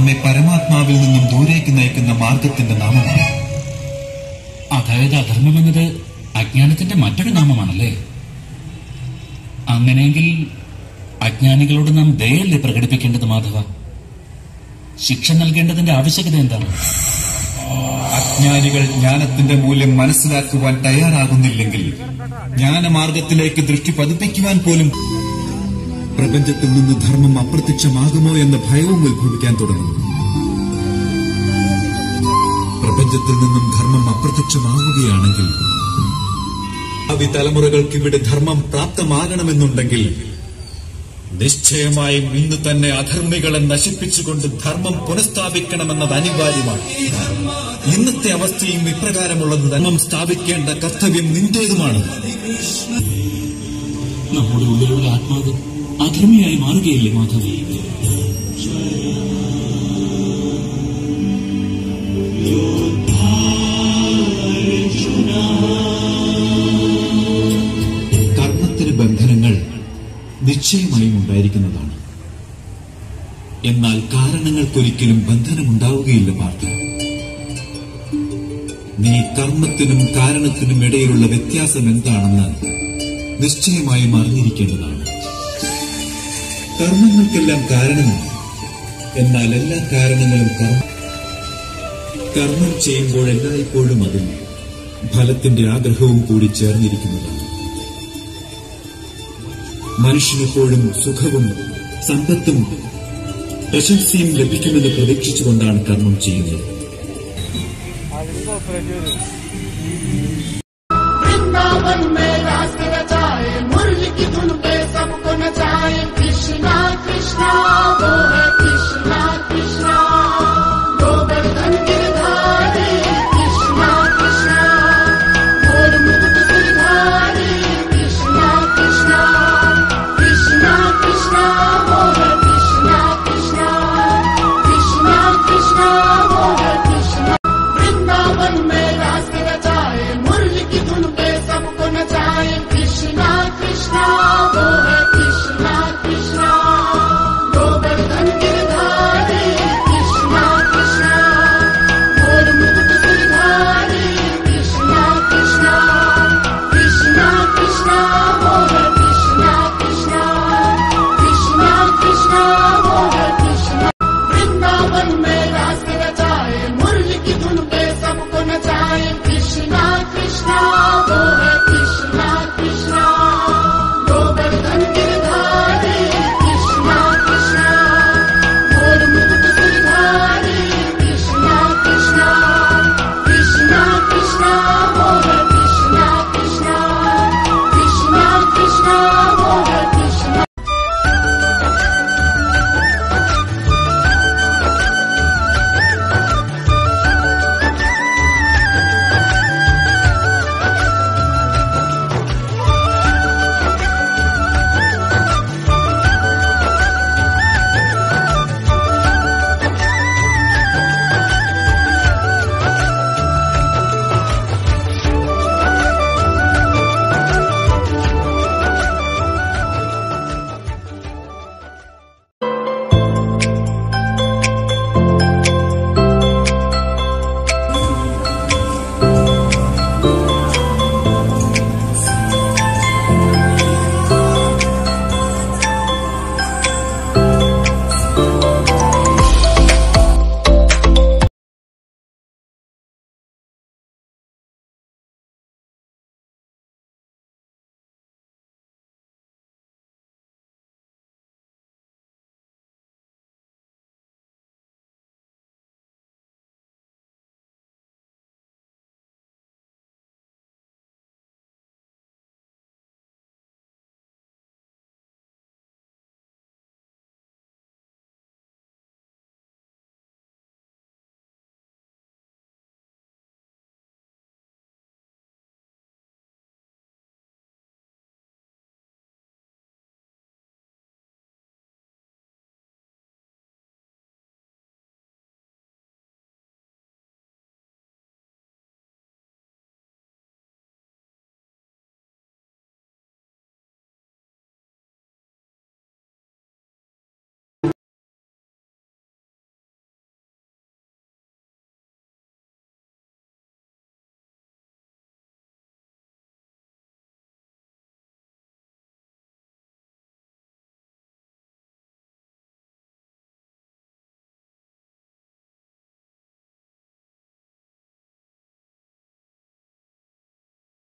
നമ്മെ പരമാത്മാവിൽ നിന്നും ദൂരേക്ക് നയിക്കുന്ന മാർഗത്തിന്റെ നാമമാണ് അതായത് അധർമ്മം എന്നത് അജ്ഞാനത്തിന്റെ മറ്റൊരു നാമമാണല്ലേ അങ്ങനെയെങ്കിൽ അജ്ഞാനികളോട് നാം ദയല്ലേ പ്രകടിപ്പിക്കേണ്ടത് മാധവ ശിക്ഷ നൽകേണ്ടതിന്റെ ആവശ്യകത എന്താണ് അജ്ഞാനികൾ ജ്ഞാനത്തിന്റെ മൂല്യം മനസ്സിലാക്കുവാൻ തയ്യാറാകുന്നില്ലെങ്കിൽ ജ്ഞാനമാർഗത്തിലേക്ക് ദൃഷ്ടി പതിപ്പിക്കുവാൻ പോലും പ്രപഞ്ചത്തിൽ നിന്ന് ധർമ്മം അപ്രത്യക്ഷമാകുമോ എന്ന ഭയവും ഉത്ഭവിക്കാൻ തുടങ്ങും പ്രപഞ്ചത്തിൽ നിന്നും ധർമ്മം അപ്രത്യക്ഷമാവുകയാണെങ്കിൽ ഭാവി തലമുറകൾക്ക് ഇവിടെ ധർമ്മം പ്രാപ്തമാകണമെന്നുണ്ടെങ്കിൽ നിശ്ചയമായും ഇന്ന് തന്നെ അധർമ്മികളെ നശിപ്പിച്ചുകൊണ്ട് ധർമ്മം പുനഃസ്ഥാപിക്കണമെന്നത് അനിവാര്യമാണ് ഇന്നത്തെ അവസ്ഥയും ഇപ്രകാരമുള്ളത് ധർമ്മം സ്ഥാപിക്കേണ്ട കർത്തവ്യം നിന്റേതുമാണ് നമ്മുടെ ഉള്ളിലുള്ള ആത്മാവ് അധർമ്മിയായി മാറുകയില്ലേ മാധവ കർമ്മത്തിന് ബന്ധനങ്ങൾ നിശ്ചയമായും ഉണ്ടായിരിക്കുന്നതാണ് എന്നാൽ കാരണങ്ങൾക്കൊരിക്കലും ബന്ധനമുണ്ടാവുകയില്ല പാർത്ഥ നീ കർമ്മത്തിനും കാരണത്തിനും ഇടയിലുള്ള വ്യത്യാസം എന്താണെന്ന് നിശ്ചയമായും അറിഞ്ഞിരിക്കേണ്ടതാണ് കർമ്മങ്ങൾക്കെല്ലാം കാരണമുണ്ട് എന്നാൽ എല്ലാ കാരണങ്ങളും കർമ്മ കർമ്മം ചെയ്യുമ്പോൾ എല്ലായ്പ്പോഴും അതിൽ ഫലത്തിന്റെ ആഗ്രഹവും കൂടി ചേർന്നിരിക്കുന്നതാണ് മനുഷ്യനെപ്പോഴും സുഖവും സമ്പത്തും പ്രശംസയും ലഭിക്കുമെന്ന് പ്രതീക്ഷിച്ചുകൊണ്ടാണ് കർമ്മം ചെയ്യുന്നത് वृंदावन में रास रचाए मुरली की धुन पे सबको नचाए कृष्णा कृष्णा वो है